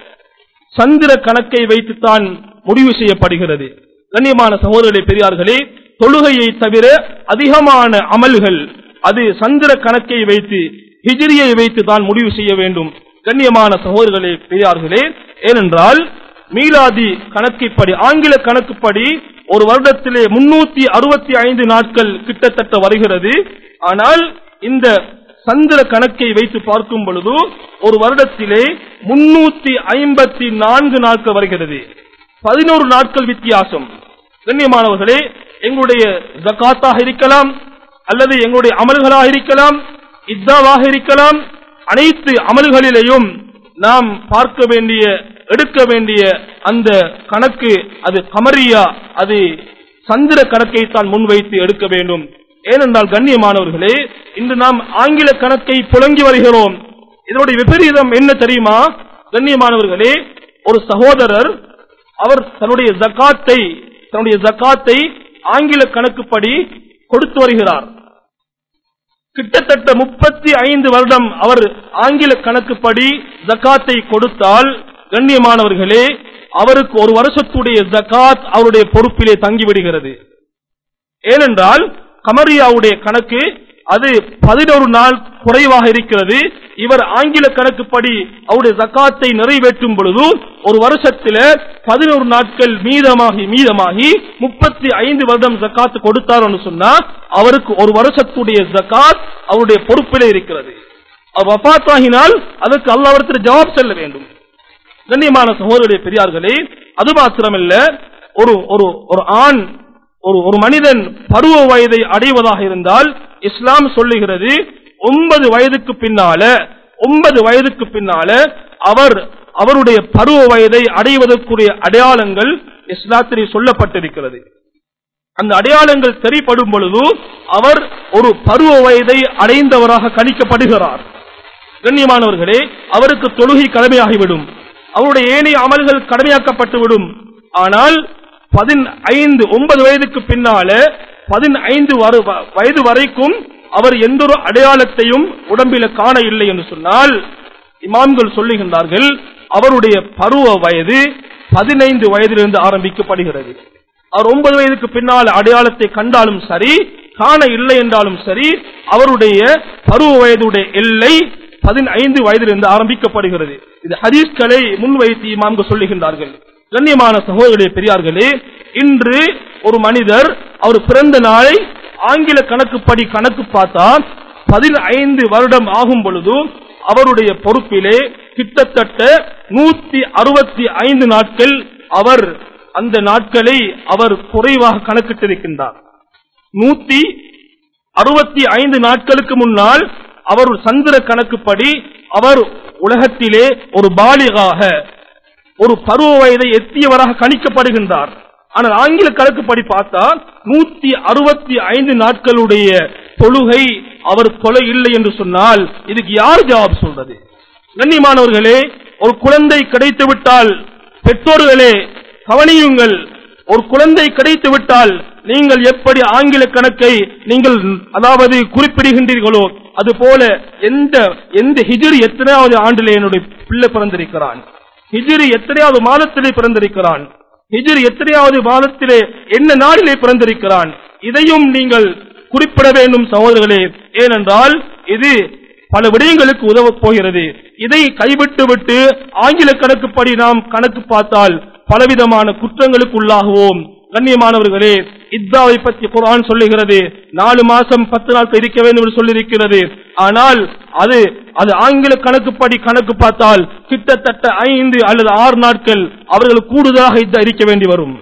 சந்திர கணக்கை வைத்துத்தான் முடிவு செய்யப்படுகிறது கண்ணியமான சகோதரர்களே பெரியார்களே தொழுகையை தவிர அதிகமான அமல்கள் அது சந்திர கணக்கை வைத்து ஹிஜ்ரியை வைத்து தான் முடிவு செய்ய வேண்டும் கண்ணியமான சகோதரர்களே பெரியார்களே ஏனென்றால் மீலாதி கணக்கிப்படி ஆங்கில கணக்குப்படி ஒரு வருடத்திலே முன்னூத்தி அறுபத்தி ஐந்து நாட்கள் கிட்டத்தட்ட வருகிறது ஆனால் இந்த சந்திர கணக்கை வைத்து பார்க்கும் பொழுது ஒரு வருடத்திலே முன்னூத்தி ஐம்பத்தி நான்கு நாட்கள் வருகிறது பதினோரு நாட்கள் வித்தியாசம் கண்ணியமானவர்களே எங்களுடைய ஜக்காத்தாக இருக்கலாம் அல்லது எங்களுடைய அமல்களாக இருக்கலாம் இத்தாவாக இருக்கலாம் அனைத்து அமல்களிலேயும் நாம் பார்க்க வேண்டிய எடுக்க வேண்டிய அந்த கணக்கு அது கமரியா அது சந்திர கணக்கை தான் முன்வைத்து எடுக்க வேண்டும் ஏனென்றால் கண்ணியமானவர்களே இன்று நாம் ஆங்கில கணக்கை புழங்கி வருகிறோம் இதனுடைய விபரீதம் என்ன தெரியுமா கண்ணியமானவர்களே ஒரு சகோதரர் அவர் தன்னுடைய ஜக்காத்தை தன்னுடைய ஜக்காத்தை ஆங்கில கணக்குப்படி கொடுத்து வருகிறார் கிட்டத்தட்ட முப்பத்தி ஐந்து வருடம் அவர் ஆங்கில கணக்குப்படி ஜக்காத்தை கொடுத்தால் கண்ணியமானவர்களே அவருக்கு ஒரு வருஷத்துடைய ஜக்காத் அவருடைய பொறுப்பிலே தங்கிவிடுகிறது ஏனென்றால் கமரியாவுடைய கணக்கு அது பதினோரு நாள் குறைவாக இருக்கிறது இவர் ஆங்கில கணக்குப்படி அவருடைய ஜக்காத்தை நிறைவேற்றும் பொழுது ஒரு வருஷத்துல பதினோரு நாட்கள் மீதமாகி மீதமாகி முப்பத்தி ஐந்து வருடம் ஜக்காத்து கொடுத்தார் சொன்னா அவருக்கு ஒரு வருஷத்துடைய ஜக்காத் அவருடைய பொறுப்பிலே இருக்கிறது அவர் வஃபாத்தாகினால் அதற்கு அல்லாவிடத்தில் ஜவாப் செல்ல வேண்டும் கண்ணியமான சகோதரருடைய பெரியார்களே அது மாத்திரமல்ல ஒரு ஒரு ஒரு ஆண் ஒரு ஒரு மனிதன் பருவ வயதை அடைவதாக இருந்தால் இஸ்லாம் சொல்லுகிறது ஒன்பது வயதுக்கு பின்னால ஒன்பது வயதுக்கு பின்னால அவர் அவருடைய பருவ வயதை அடைவதற்குரிய அடையாளங்கள் இஸ்லாத்திலே சொல்லப்பட்டிருக்கிறது அந்த அடையாளங்கள் தெரிப்படும் பொழுது அவர் ஒரு பருவ வயதை அடைந்தவராக கணிக்கப்படுகிறார் கண்ணியமானவர்களே அவருக்கு தொழுகை கடமையாகிவிடும் அவருடைய ஏனைய அமல்கள் கடமையாக்கப்பட்டுவிடும் ஆனால் பதினைந்து ஒன்பது வயதுக்கு பின்னால பதினைந்து வயது வரைக்கும் அவர் எந்த ஒரு அடையாளத்தையும் உடம்பில காண இல்லை என்று சொன்னால் இமாம்கள் சொல்லுகின்றார்கள் அவருடைய பருவ வயது பதினைந்து வயதிலிருந்து ஆரம்பிக்கப்படுகிறது அவர் ஒன்பது வயதுக்கு பின்னால் அடையாளத்தை கண்டாலும் சரி காண இல்லை என்றாலும் சரி அவருடைய பருவ வயதுடைய எல்லை பதினைந்து வயதிலிருந்து ஆரம்பிக்கப்படுகிறது இது ஹதீஸ்களை முன்வைத்து இமாம்கள் சொல்லுகின்றார்கள் கண்ணியமான சகோதரர்களே பெரியார்களே இன்று ஒரு மனிதர் அவர் பிறந்த நாளை ஆங்கில கணக்குப்படி கணக்கு பார்த்தா பதினைந்து வருடம் ஆகும் பொழுது அவருடைய பொறுப்பிலே கிட்டத்தட்ட நூத்தி அறுபத்தி ஐந்து நாட்கள் அவர் அந்த நாட்களை அவர் குறைவாக கணக்கிட்டிருக்கின்றார் நூத்தி அறுபத்தி ஐந்து நாட்களுக்கு முன்னால் அவர் சந்திர கணக்குப்படி அவர் உலகத்திலே ஒரு பாலிகாக ஒரு பருவ வயதை எத்தியவராக கணிக்கப்படுகின்றார் ஆனால் ஆங்கில கணக்குப்படி பார்த்தா நூத்தி அறுபத்தி ஐந்து நாட்களுடைய தொழுகை அவர் கொலை இல்லை என்று சொன்னால் இதுக்கு யார் ஜவாப் சொல்றது கண்ணியமானவர்களே ஒரு குழந்தை கிடைத்து விட்டால் பெற்றோர்களே கவனியுங்கள் ஒரு குழந்தை கிடைத்து விட்டால் நீங்கள் எப்படி ஆங்கில கணக்கை நீங்கள் அதாவது குறிப்பிடுகின்றீர்களோ அது போல எந்த எந்த ஹிஜிரி எத்தனையாவது ஆண்டிலே என்னுடைய பிள்ளை பிறந்திருக்கிறான் ஹிஜிரி எத்தனையாவது மாதத்திலே பிறந்திருக்கிறான் ஹிஜிரி எத்தனையாவது மாதத்திலே என்ன நாளிலே பிறந்திருக்கிறான் இதையும் நீங்கள் குறிப்பிட வேண்டும் சகோதரர்களே ஏனென்றால் இது பல விடயங்களுக்கு உதவப் போகிறது இதை கைவிட்டு விட்டு ஆங்கில கணக்குப்படி நாம் கணக்கு பார்த்தால் பலவிதமான குற்றங்களுக்கு உள்ளாகுவோம் கண்ணியமானவர்களே இத்தாவை பற்றி குரான் சொல்லுகிறது நாலு மாசம் பத்து நாட்கள் இருக்க வேண்டும் என்று சொல்லியிருக்கிறது ஆனால் அது அது ஆங்கில கணக்குப்படி கணக்கு பார்த்தால் கிட்டத்தட்ட ஐந்து அல்லது ஆறு நாட்கள் அவர்கள் கூடுதலாக இத்தா இருக்க வேண்டி வரும்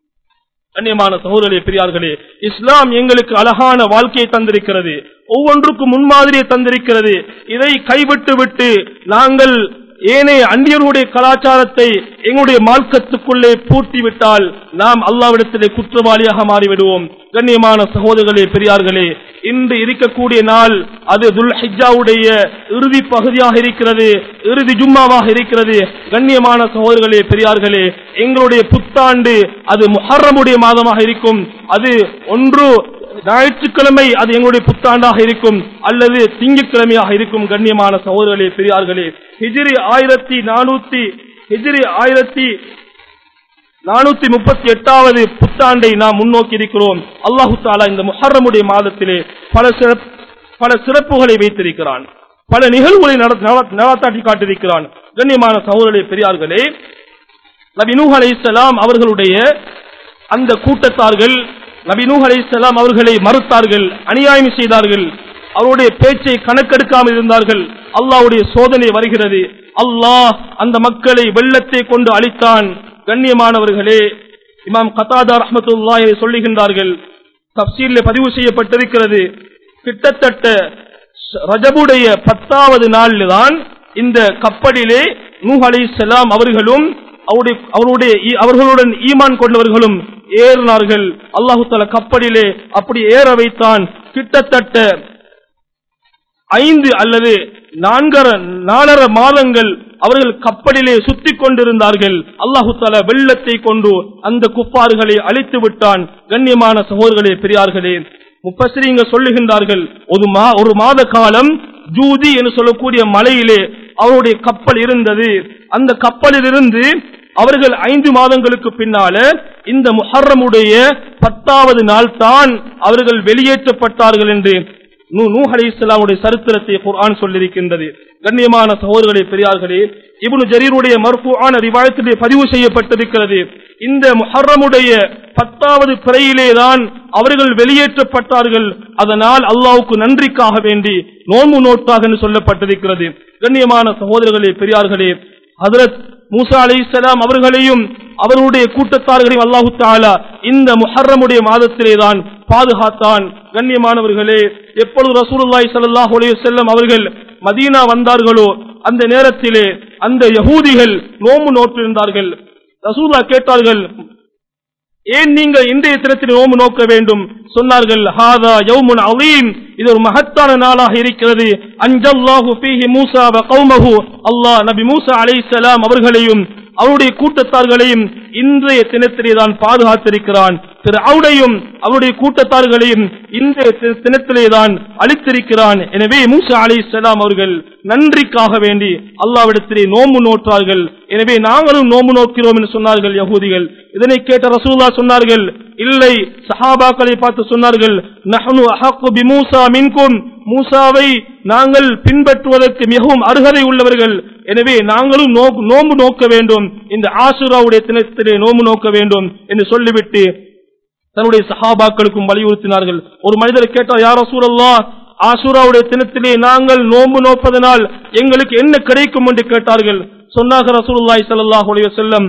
கண்ணியமான சகோதரே பெரியார்களே இஸ்லாம் எங்களுக்கு அழகான வாழ்க்கையை தந்திருக்கிறது ஒவ்வொன்றுக்கும் முன்மாதிரியை தந்திருக்கிறது இதை கைவிட்டு விட்டு நாங்கள் ஏனைய அந்நியருடைய கலாச்சாரத்தை எங்களுடைய மார்க்கத்துக்குள்ளே பூட்டி விட்டால் நாம் அல்லாவிடத்திலே குற்றவாளியாக மாறிவிடுவோம் கண்ணியமான சகோதரர்களே பெரியார்களே இன்று இருக்கக்கூடிய நாள் அது துல் ஹிஜாவுடைய இறுதி பகுதியாக இருக்கிறது இறுதி ஜும்மாவாக இருக்கிறது கண்ணியமான சகோதரர்களே பெரியார்களே எங்களுடைய புத்தாண்டு அது முஹர்ரமுடைய மாதமாக இருக்கும் அது ஒன்று ஞாயிற்றுக்கிழமை அது எங்களுடைய புத்தாண்டாக இருக்கும் அல்லது திங்கட்கிழமையாக இருக்கும் கண்ணியமான சகோதரர்களே பெரியார்களே ஹிஜிரி ஆயிரத்தி நானூத்தி ஹிஜிரி ஆயிரத்தி நானூத்தி முப்பத்தி எட்டாவது புத்தாண்டை நாம் முன்னோக்கி இருக்கிறோம் அல்லாஹு தாலா இந்த முஹர்ரமுடைய மாதத்திலே பல சிறப்பு பல சிறப்புகளை வைத்திருக்கிறான் பல நிகழ்வுகளை நடாத்தாட்டி காட்டியிருக்கிறான் கண்ணியமான சகோதரர்களே பெரியார்களே நபி நூஹ் அலைஹிஸ்ஸலாம் அவர்களுடைய அந்த கூட்டத்தார்கள் நபி நூஹ் அலைஹிஸ்ஸலாம் அவர்களை மறுத்தார்கள் அநியாயம் செய்தார்கள் அவருடைய பேச்சை கணக்கெடுக்காமல் இருந்தார்கள் அல்லாஹ்வுடைய சோதனை வருகிறது அல்லாஹ் அந்த மக்களை வெள்ளத்தை கொண்டு அழித்தான் கண்ணியமானவர்களே இமாம் கத்தாதா ரஹ்மத்துல்லாஹி சொல்லுகின்றார்கள் தப்சீரில் பதிவு செய்யப்பட்டிருக்கிறது கிட்டத்தட்ட ரஜபுடைய பத்தாவது நாளில் தான் இந்த கப்பலிலே நூஹ் அலைஹிஸ்ஸலாம் அவர்களும் அவருடைய அவருடைய ஈ- அவர்களுடன் ஈமான் கொண்டவர்களும் ஏறினார்கள் அல்லாஹு தஆலா கப்பலிலே அப்படி ஏற வைத்தான் கிட்டத்தட்ட ஐந்து அல்லது நான்கர நாலரை மாதங்கள் அவர்கள் கப்பலிலே சுத்தி கொண்டிருந்தார்கள் அல்லாஹு தஆலா வெள்ளத்தை கொண்டு அந்த குப்பார்களை அழித்து விட்டான் கண்ணியமான சகோதரர்களே பெரியார்களே முப்பசிரிங்க சொல்லுகின்றார்கள் ஒரு மா ஒரு மாத காலம் ஜூதி என்று சொல்லக்கூடிய மலையிலே அவருடைய கப்பல் இருந்தது அந்த கப்பலிலிருந்து அவர்கள் ஐந்து மாதங்களுக்கு பின்னால இந்த முஹர்ரமுடைய பத்தாவது நாள் தான் அவர்கள் வெளியேற்றப்பட்டார்கள் என்று நூ நூஹ் அலைஹிஸ்ஸலாமுடைய சரித்திரத்தை குர்ஆன் சொல்லியிருக்கின்றது கண்ணியமான சகோதரர்களே பெரியார்களே இப்னு ஜரீருடைய மர்ஃபூஆன ரிவாயத்திலே பதிவு செய்யப்பட்டிருக்கிறது இந்த முஹர்ரமுடைய பத்தாவது பிறையிலே தான் அவர்கள் வெளியேற்றப்பட்டார்கள் அதனால் அல்லாஹ்வுக்கு நன்றிக்காக வேண்டி நோன்பு நோட்டாக என்று சொல்லப்பட்டிருக்கிறது கண்ணியமான சகோதரர்களே பெரியார்களே ஹதரத் மூசா அலைஹிஸ்ஸலாம் அவர்களையும் அவருடைய கூட்டத்தார்களையும் அல்லாஹு தாலா இந்த முஹர்ரமுடைய மாதத்திலே தான் பாதுகாத்தான் கண்ணியமானவர்களே எப்பொழுது ரசூலுல்லாஹி ஸல்லல்லாஹு அலைஹி வஸல்லம் அவர்கள் மதீனா வந்தார்களோ அந்த நேரத்திலே அந்த யகூதிகள் நோம்பு நோற்றிருந்தார்கள் ரசூலா கேட்டார்கள் ஏன் நீங்கள் இன்றைய தினத்தில் நோம்பு நோக்க வேண்டும் சொன்னார்கள் ஹாதா யௌமுன் அலீம் இது ஒரு மகத்தான நாளாக இருக்கிறது அஞ்சல்லாஹு ஃபீஹி மூசா வ கௌமஹு அல்லாஹ் நபி மூசா அலைஹிஸ்ஸலாம் அவர்களையும் அவருடைய கூட்டத்தார்களையும் இன்றைய தினத்திலே தான் பாதுகாத்திருக்கிறான் திரு அவடையும் அவருடைய கூட்டத்தார்களையும் இன்றைய தி- தினத்திலே தான் அளித்திருக்கிறான் எனவே மூசா அலைஹிஸ்ஸலாம் அவர்கள் நன்றிக்காக வேண்டி அல்லாவிடத்திலே நோம்பு நோற்றார்கள் எனவே நாங்களும் நோம்பு நோக்கிறோம் என்று சொன்னார்கள் யகூதிகள் இதனை கேட்ட ரசூலுல்லாஹ் சொன்னார்கள் இல்லை சஹாபாக்களை பார்த்து சொன்னார்கள் நஹ்னு அஹக்கு பிமூசா மின்கும் மூசாவை நாங்கள் பின்பற்றுவதற்கு மிகவும் அருகதை உள்ளவர்கள் எனவே நாங்களும் நோக்கு- நோன்பு நோக்க வேண்டும் இந்த ஆசுராவுடைய தினத்திலே நோன்பு நோக்க வேண்டும் என்று சொல்லிவிட்டு தன்னுடைய சஹாபாக்களுக்கும் வலியுறுத்தினார்கள் ஒரு மனிதர் கேட்டார் யார் சூழல்லா ஆசுராவுடைய தினத்திலே நாங்கள் நோன்பு நோப்பதனால் எங்களுக்கு என்ன கிடைக்கும் என்று கேட்டார்கள் சொன்னார்கள் ரசூலுல்லாஹி ஸல்லல்லாஹு அலைஹி வஸல்லம்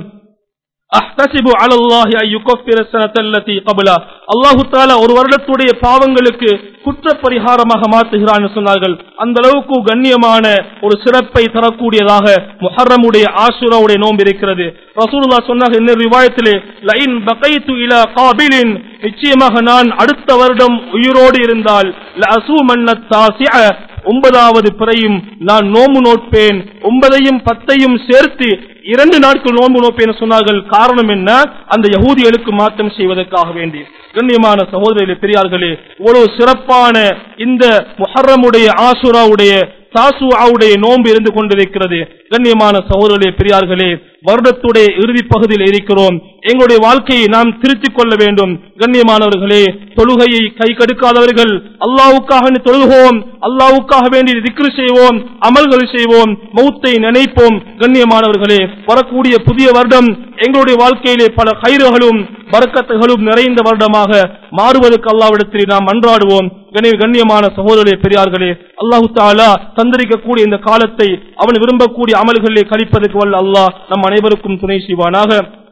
அஹ்தசிபு அலல்லாஹி ஐ யுகஃபிர ஸனத அல்லதி கப்லா அல்லாஹ் தஆலா ஒரு வருடத்துடைய பாவங்களுக்கு குற்ற பரிகாரமாக மாற்றுகிறான் என்று சொன்னார்கள் அந்த அளவுக்கு கண்ணியமான ஒரு சிறப்பை தரக்கூடியதாக முஹர்ரமுடைய ஆஷுராவுடைய நோன்பு இருக்கிறது ரசூலுல்லாஹ் சொன்னாங்க இந்த ரிவாயத்திலே லைன் பகைத்து இலா காபிலின் நிச்சயமாக நான் அடுத்த வருடம் உயிரோடு இருந்தால் லஅசூமன்ன தாசிஅ ஒன்பதாவது பிறையும் நான் நோம்பு நோட்பேன் ஒன்பதையும் பத்தையும் சேர்த்து இரண்டு நாட்கள் நோன்பு நோப்பேன் என்று சொன்னார்கள் காரணம் என்ன அந்த யகூதிகளுக்கு மாற்றம் செய்வதற்காக வேண்டி கண்ணியமான சகோதரர்களே பெரியார்களே இவ்வளவு சிறப்பான இந்த முஹர்ரமுடைய ஆசுராவுடைய தாசுஆவுடைய நோன்பு இருந்து கொண்டிருக்கிறது கண்ணியமான சகோதரர்களே பெரியார்களே வருடத்துடைய இறுதி பகுதியில் இருக்கிறோம் எங்களுடைய வாழ்க்கையை நாம் திருத்திக் கொள்ள வேண்டும் கண்ணியமானவர்களே தொழுகையை கை கடுக்காதவர்கள் அல்லாவுக்காக வேண்டி தொழுகுவோம் அல்லாவுக்காக வேண்டி திக்ரு செய்வோம் அமல்கள் செய்வோம் மௌத்தை நினைப்போம் கண்ணியமானவர்களே வரக்கூடிய புதிய வருடம் எங்களுடைய வாழ்க்கையிலே பல கயிறுகளும் பறக்கத்துகளும் நிறைந்த வருடமாக மாறுவதற்கு அல்லாவிடத்தில் நாம் அன்றாடுவோம் கண்ணிய- கண்ணியமான சகோதரர்களே பெரியார்களே அல்லாஹு தாலா தந்திரிக்கக்கூடிய இந்த காலத்தை அவன் விரும்பக்கூடிய அமல்களிலே கழிப்பதற்கு வல்ல அல்லாஹ் நம் அனைவருக்கும் துணை செய்வானாக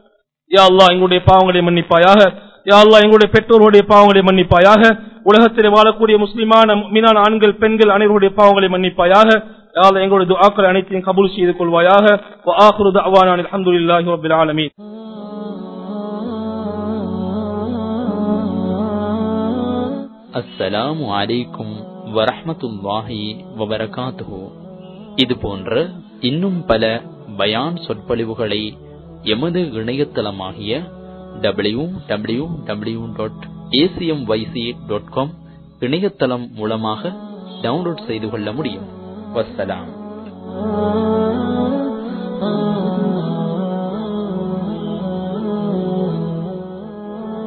யா அல்லாஹ் எங்களுடைய பாவங்களை மன்னிப்பாயாக யா அல்லாஹ் எங்களுடைய பெற்றோருடைய பாவங்களை மன்னிப்பாயாக உலகத்திலே வாழக்கூடிய முஸ்லிமான மீனான ஆண்கள் பெண்கள் அனைவருடைய பாவங்களை மன்னிப்பாயாக யா அல்லாஹ் எங்களுடைய துஆக்கள் அனைத்தையும் கபூல் செய்து கொள்வாயாக வ ஆகிரு தஅவானா அல்ஹம்துலில்லாஹி ரப்பில் ஆலமீன் அஸ்ஸலாமு அலைக்கும் வரஹ்மத்துல்லாஹி வபரகாத்துஹு இது போன்ற இன்னும் பல பயான் சொற்பொழிவுகளை எமது இணையதளமாகிய W W W dot ACM YC dot com இணையதளம் மூலமாக டவுன்லோட் செய்து கொள்ள முடியும் வஸ்ஸலாம்